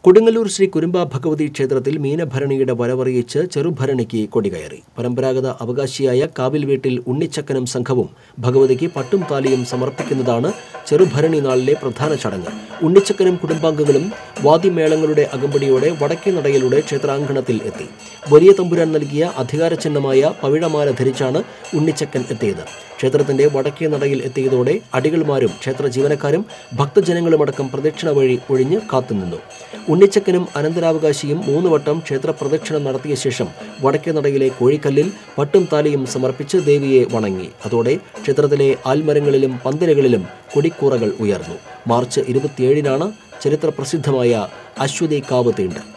കൊടുങ്ങല്ലൂർ ശ്രീ കുരുമ്പ ഭഗവതി ക്ഷേത്രത്തിൽ മീനഭരണിയുടെ വരവറിയിച്ച് ചെറുഭരണിക്ക് കൊടികയറി പരമ്പരാഗത അവകാശിയായ കാവിൽ വീട്ടിൽ ഉണ്ണിച്ചക്കനും സംഘവും ഭഗവതിക്ക് പട്ടും താലിയും സമർപ്പിക്കുന്നതാണ് ചെറുഭരണി നാളിലെ പ്രധാന ചടങ്ങ് ഉണ്ണിച്ചക്കനും കുടുംബാംഗങ്ങളും വാദ്യമേളങ്ങളുടെ അകമ്പടിയോടെ വടക്കേ നടയിലൂടെ ക്ഷേത്രാങ്കണത്തിൽ എത്തി വലിയ തമ്പുരാൻ നൽകിയ അധികാര ചിഹ്നമായ പവിഴമാല ധരിച്ചാണ് ഉണ്ണിച്ചക്കൻ എത്തിയത് ക്ഷേത്രത്തിന്റെ വടക്കേ നടയിൽ എത്തിയതോടെ അടികൾമാരും ക്ഷേത്ര ജീവനക്കാരും ഭക്തജനങ്ങളുമടക്കം പ്രദക്ഷിണ വഴി ഒഴിഞ്ഞ് കാത്തുനിന്നു ഉണ്ണിച്ചക്കനും അനന്തരാവകാശിയും മൂന്ന് വട്ടം ക്ഷേത്ര പ്രദക്ഷിണം നടത്തിയ ശേഷം വടക്കേ നടയിലെ കോഴിക്കല്ലിൽ പട്ടും താലിയും സമർപ്പിച്ച് ദേവിയെ വണങ്ങി അതോടെ ക്ഷേത്രത്തിലെ ആൽമരങ്ങളിലും പന്തലുകളിലും കൊടിക്കൂറകൾ ഉയർന്നു മാർച്ച് ഇരുപത്തിയേഴിനാണ് ചരിത്ര പ്രസിദ്ധമായ അശ്വതി കാവ് തീണ്ട്